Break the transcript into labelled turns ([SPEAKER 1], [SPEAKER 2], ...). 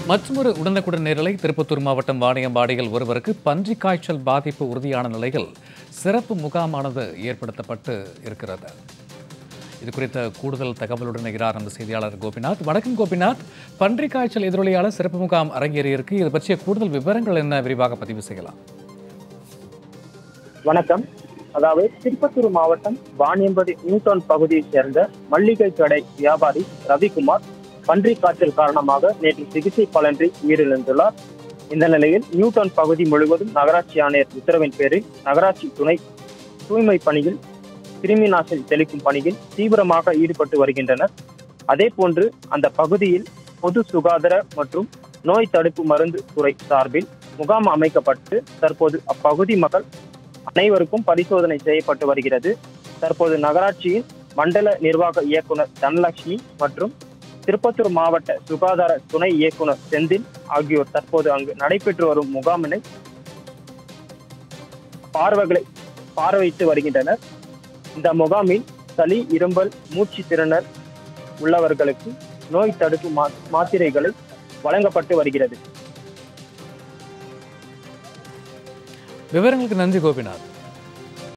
[SPEAKER 1] மற்றொரு உடனுக்குடன் நேரலை திருப்பத்தூர் மாவட்டம் வாணியம்பாடியில் ஒருவருக்கு பன்றிக் காய்ச்சல் பாதிப்பு உறுதியான நிலையில் சிறப்பு முகாமானது ஏற்படுத்தப்பட்டு இருக்கிறது இது குறித்த கூடுதல் தகவலுடன் இணைகிறார் நம்ம செய்தியாளர் கோபிநாத் வணக்கம் கோபிநாத் பன்றிக் காய்ச்சல் எதிரொலியால சிறப்பு முகாம் அரங்கேறியிருக்கு இது பற்றிய கூடுதல் விவரங்கள் என்ன விரிவாக பதிவு செய்யலாம்
[SPEAKER 2] வணக்கம் அதாவது திருப்பத்தூர் மாவட்டம் வாணியம்பதி நியூடவுன் பகுதியைச் சேர்ந்த மல்லிகை கடை வியாபாரி ரவிக்குமார் பன்றிக் காய்ச்சல் காரணமாக நேற்று சிகிச்சை பலன்றி உயிரிழந்துள்ளார் இந்த நிலையில் நியூடவுன் பகுதி முழுவதும் நகராட்சி ஆணையர் உத்தரவின் பேரில் நகராட்சி துணை தூய்மை பணியில் கிருமி நாசினி தெளிக்கும் பணியில் தீவிரமாக ஈடுபட்டு வருகின்றனர் அதே போன்று அந்த பகுதியில் பொது சுகாதார மற்றும் நோய் தடுப்பு மருந்து துறை சார்பில் முகாம் அமைக்கப்பட்டு தற்போது அப்பகுதி மக்கள் அனைவருக்கும் பரிசோதனை செய்யப்பட்டு வருகிறது தற்போது நகராட்சியின் மண்டல நிர்வாக இயக்குனர் தனலட்சுமி மற்றும் திருப்பத்தூர் மாவட்ட சுகாதார துணை இயக்குனர் செந்தில் ஆகியோர் தற்போது அங்கு நடைபெற்று வரும் முகாமினை பார்வைகளை பார்வையிட்டு வருகின்றனர் இந்த முகாமில் சளி இரும்பல் மூச்சு திறனர் உள்ளவர்களுக்கு நோய் தடுப்பு மா- மாத்திரைகளை வழங்கப்பட்டு வருகிறது
[SPEAKER 1] விவரங்களுக்கு நன்றி கோபிநாத்